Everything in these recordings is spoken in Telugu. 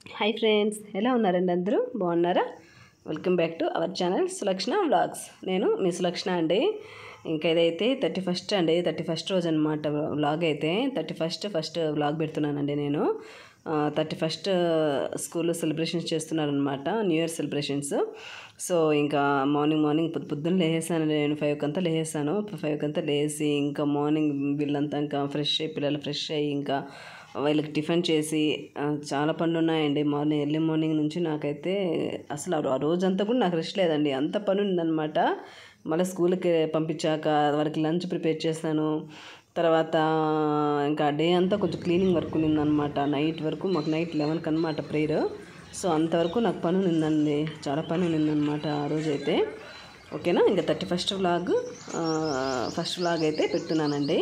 హాయ్ ఫ్రెండ్స్ ఎలా ఉన్నారండి అందరూ బాగున్నారా welcome back to our channel Sulakshana vlogs నేను మీ సులక్షణ అండి ఇంకా ఇదైతే థర్టీ ఫస్ట్ అండి థర్టీ ఫస్ట్ రోజు అనమాట వ్లాగ్ అయితే థర్టీ ఫస్ట్ ఫస్ట్ వ్లాగ్ పెడుతున్నానండి నేను థర్టీ ఫస్ట్ స్కూల్లో సెలబ్రేషన్స్ చేస్తున్నారనమాట న్యూ ఇయర్ సెలబ్రేషన్స్ సో ఇంకా మార్నింగ్ మార్నింగ్ పొద్దు పొద్దున్న లేసాను నేను ఫైవ్కి అంతా లేసాను ఫైవ్కి అంతా లేసి ఇంకా మార్నింగ్ వీళ్ళంతా ఇంకా ఫ్రెష్ అయ్యి పిల్లలు ఫ్రెష్ అయ్యి ఇంకా వీళ్ళకి టిఫిన్ చేసి ఆ, చాలా పనులు ఉన్నాయండి మార్నింగ్ ఎర్లీ మార్నింగ్ నుంచి నాకైతే అసలు ఆ రో- ఆ రోజంతా కూడా నాకు రెస్ట్ లేదండి అంత పని ఉందన్నమాట మళ్ళీ స్కూల్కి పంపించాక వాళ్ళకి లంచ్ ప్రిపేర్ చేస్తాను తర్వాత ఇంకా డే అంతా కొంచెం క్లీనింగ్ వర్క్ ఉన్నిందనమాట నైట్ వరకు మాకు నైట్ లెవెన్కి అనమాట ప్రేయర్ సో అంతవరకు నాకు పని ఉన్నిందండి చాలా పని ఉన్నిందనమాట ఆ రోజు అయితే ఓకేనా ఇంకా thirty first vlog first vlog అయితే పెడుతున్నానండి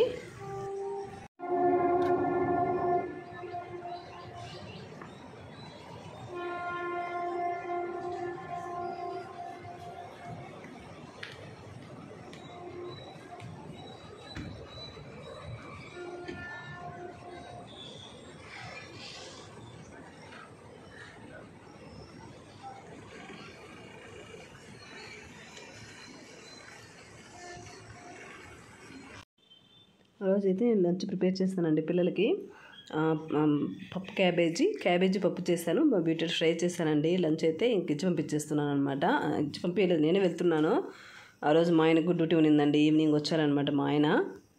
ఆ రోజు అయితే లంచ్ ప్రిపేర్ చేస్తానండి పిల్లలకి ఆ, ఆ, పప్పు క్యాబేజీ క్యాబేజీ పప్పు చేశాను బీట్రూట్ ఫ్రై చేశానండి లంచ్ అయితే ఇంక ఇచ్చి పంపించేస్తున్నాను అనమాట ఇచ్చి పంపించలేదు నేనే వెళ్తున్నాను ఆ రోజు మా ఆయనకు డ్యూటీ ఉన్నిందండి ఈవినింగ్ వచ్చారనమాట మా ఆయన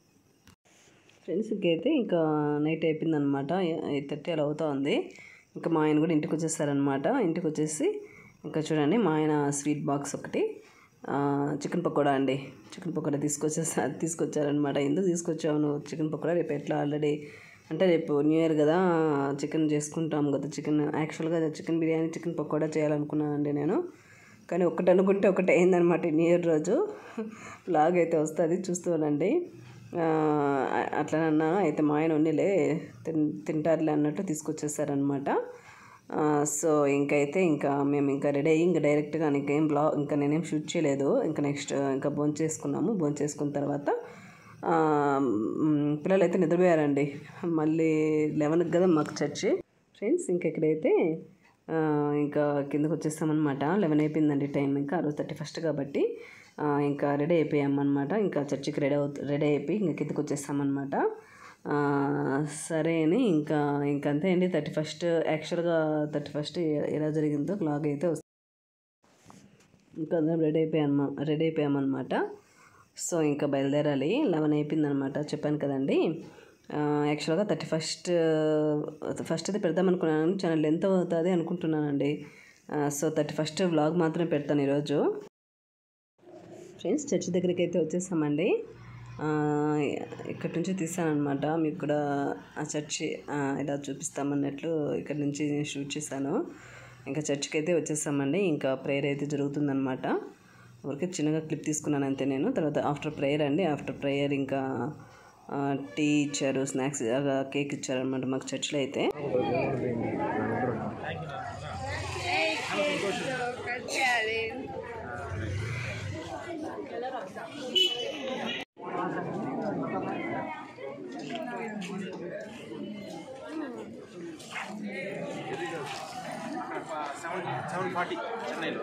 ఫ్రెండ్స్కి అయితే ఇంకా నైట్ అయిపోయిందనమాట ఎయిట్ థర్టీ అలా అవుతా ఉంది ఇంకా మా ఆయన కూడా ఇంటికి వచ్చేసారనమాట ఇంటికి వచ్చేసి ఇంకా చూడండి మా ఆయన స్వీట్ బాక్స్ ఒకటి ఆ, చికెన్ పకోడా అండి చికెన్ పకోడా తీసుకొచ్చేసా తీసుకొచ్చారనమాట ఎందుకు తీసుకొచ్చావు నువ్వు చికెన్ పకోడా రేపు ఎట్లా ఆల్రెడీ అంటే రేపు న్యూ ఇయర్ కదా చికెన్ చేసుకుంటాం కదా చికెన్ యాక్చువల్గా చికెన్ బిర్యానీ చికెన్ పకోడా చేయాలనుకున్నానండి నేను కానీ ఒకటి అనుకుంటే ఒకటి అయిందనమాట ఈ న్యూ ఇయర్ రోజు లాగ్ అయితే వస్తుంది చూస్తూనండి అట్లనన్నా అయితే మా ఆయన ఉన్నిలే తిన్ తింటారులే అన్నట్టు తీసుకొచ్చేసారనమాట సో ఇంకైతే ఇంకా మేము ఇంకా రెడీ అయ్యి ఇంకా డైరెక్ట్గా ఇంకేం బ్లాగ్ ఇంకా నేనేం షూట్ చేయలేదు ఇంకా నెక్స్ట్ ఇంకా భోంచేసుకున్నాము చేసుకున్నాము భోంచేసుకున్న చేసుకున్న తర్వాత ఆ, మ్, పిల్లలు అయితే నిద్రపోయారండి మళ్ళీ లెవెన్కి కదా మాకు చర్చి ఫ్రెండ్స్ ఇంక ఇక్కడైతే ఆ, ఇంకా కిందకు వచ్చేస్తామన్నమాట లెవెన్ అయిపోయిందండి టైం ఇంకా ఆ రోజు థర్టీ ఫస్ట్ కాబట్టి ఆ, ఇంకా రెడీ అయిపోయామన్నమాట ఇంకా చర్చికి రెడీ అవుతు రెడీ అయిపోయి ఇంకా కిందకు వచ్చేస్తామన్నమాట ఆ, సరే అని ఇంకా ఇంకంతే అండి థర్టీ ఫస్ట్ యాక్చువల్గా థర్టీ ఫస్ట్ ఎలా జరిగిందో బ్లాగ్ అయితే వస్తుంది ఇంకా అందరం రెడీ అయిపోయామా రెడీ అయిపోయామన్నమాట సో ఇంకా బయలుదేరాలి లెవెన్ అయిపోయిందనమాట చెప్పాను కదండి ఆ, యాక్చువల్గా థర్టీ ఫస్ట్ ఫస్ట్ అయితే పెడదాం అనుకున్నాను చాలా లెంత్ అవుతుంది అనుకుంటున్నానండి ఆ, సో థర్టీ ఫస్ట్ వ్లాగ్ మాత్రమే పెడతాను ఈరోజు ఫ్రెండ్స్ చర్చి దగ్గరికి అయితే వచ్చేసామండి ఆ, ఇక్కడ నుంచి తీసానమాట మీకు కూడా ఆ చర్చి ఆ, ఇలా చూపిస్తామన్నట్లు ఇక్కడ నుంచి నేను షూట్ చేశాను ఇంకా చర్చికి అయితే వచ్చేసామండి ఇంకా ప్రేయర్ అయితే జరుగుతుందన్నమాట ఊరికే చిన్నగా క్లిప్ తీసుకున్నాను అంతే నేను తర్వాత ఆఫ్టర్ ప్రేయర్ అండి ఆఫ్టర్ ప్రేయర్ ఇంకా ఆ, టీ ఇచ్చారు స్నాక్స్ కేక్ ఇచ్చారనమాట మాకు చర్చిలో అయితే సెవెన్ సెవెన్ ఫార్టీ చెన్నైలో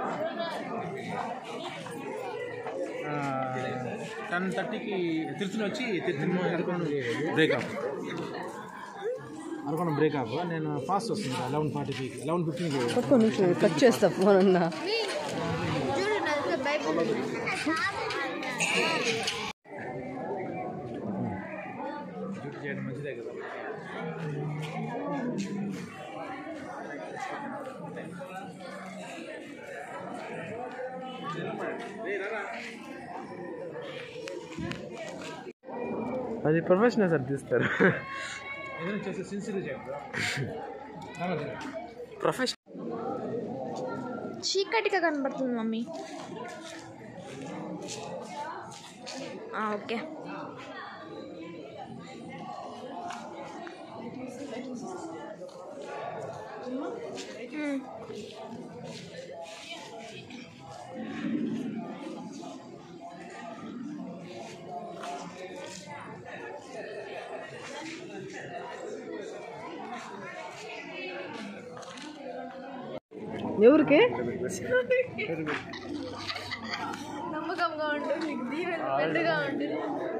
టెన్ థర్టీకి తిరుచుని వచ్చి తిరుచుని Arakonda break off Arakonda break off నేను ఫాస్ట్ వస్తుంది లెవెన్ ఫార్టీ ఫైవ్కి లెవెన్ ఫిఫ్టీన్కి ఒక్క నిమిషం కట్ చేస్తా ఫోన్ అన్నా చూడు నాకు బైబిల్ డ్యూటీ చేయడం మంచిదే కదా అది ప్రొఫెషనల్ సార్ తీస్తారు ఏదైనా చేస్తే సిన్సియర్గా చేయండి ప్రొఫెషనల్ చీకటిగా కనబడుతుంది మమ్మీ ఆ, ఓకే మ్మ్. ఎవరికి నమ్మకంగా ఉంటుంది నీకు దీవెన మెండుగా ఉంటుంది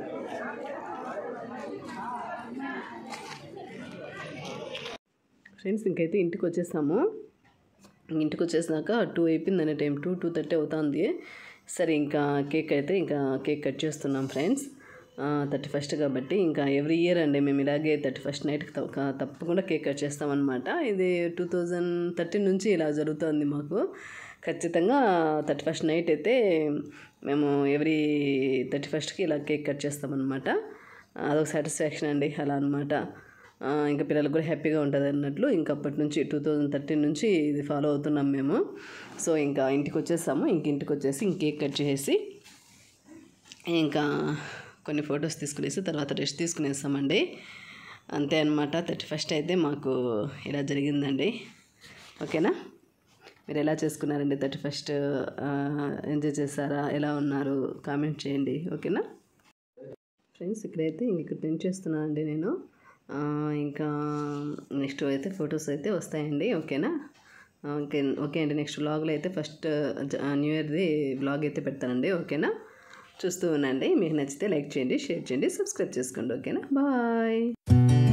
ఫ్రెండ్స్ ఇంకైతే ఇంటికి వచ్చేసాము ఇంటికి వచ్చేసినాక టూ అయిపోయిందనే టైం టూ టూ థర్టీ అవుతుంది సరే ఇంకా కేక్ అయితే ఇంకా కేక్ కట్ చేస్తున్నాం ఫ్రెండ్స్ థర్టీ ఫస్ట్ కాబట్టి ఇంకా ఎవ్రీ ఇయర్ అండి మేము ఇలాగే థర్టీ ఫస్ట్ నైట్కి తప్పకుండా కేక్ కట్ చేస్తామన్నమాట ఇది టూ థౌజండ్ థర్టీన్ నుంచి ఇలా జరుగుతుంది మాకు ఖచ్చితంగా థర్టీ ఫస్ట్ నైట్ అయితే మేము ఎవ్రీ థర్టీ ఫస్ట్కి ఇలా కేక్ కట్ చేస్తామన్నమాట అదొక సాటిస్ఫాక్షన్ అండి అలా అనమాట ఆ, ఇంకా పిల్లలకు కూడా హ్యాపీగా ఉంటుంది అన్నట్లు ఇంకా అప్పటి నుంచి టూ థౌజండ్ థర్టీన్ నుంచి ఇది ఫాలో అవుతున్నాం మేము సో ఇంకా ఇంటికి వచ్చేసాము ఇంక ఇంటికి వచ్చేసి ఇంక కేక్ కట్ చేసి ఇంకా కొన్ని ఫొటోస్ తీసుకునేసి తర్వాత రెస్ట్ తీసుకునేసామండి అంతే అనమాట థర్టీ ఫస్ట్ అయితే మాకు ఇలా జరిగిందండి ఓకేనా మీరు ఎలా చేసుకున్నారండి థర్టీ ఫస్ట్ ఎంజాయ్ చేశారా ఎలా ఉన్నారు కామెంట్ చేయండి ఓకేనా ఫ్రెండ్స్ ఇక్కడైతే ఇంక ఇక్కడ ప్రింట్ చేస్తున్నాను అండి నేను ఆ, ఇంకా నెక్స్ట్ అయితే ఫొటోస్ అయితే వస్తాయండి ఓకేనా ఓకే ఓకే అండి నెక్స్ట్ వ్లాగ్లో అయితే ఫస్ట్ న్యూ ఇయర్ది వ్లాగ్ అయితే పెడతానండి ఓకేనా చూస్తూ ఉండండి మీకు నచ్చితే లైక్ చేయండి షేర్ చేయండి సబ్స్క్రైబ్ చేసుకోండి ఓకేనా బాయ్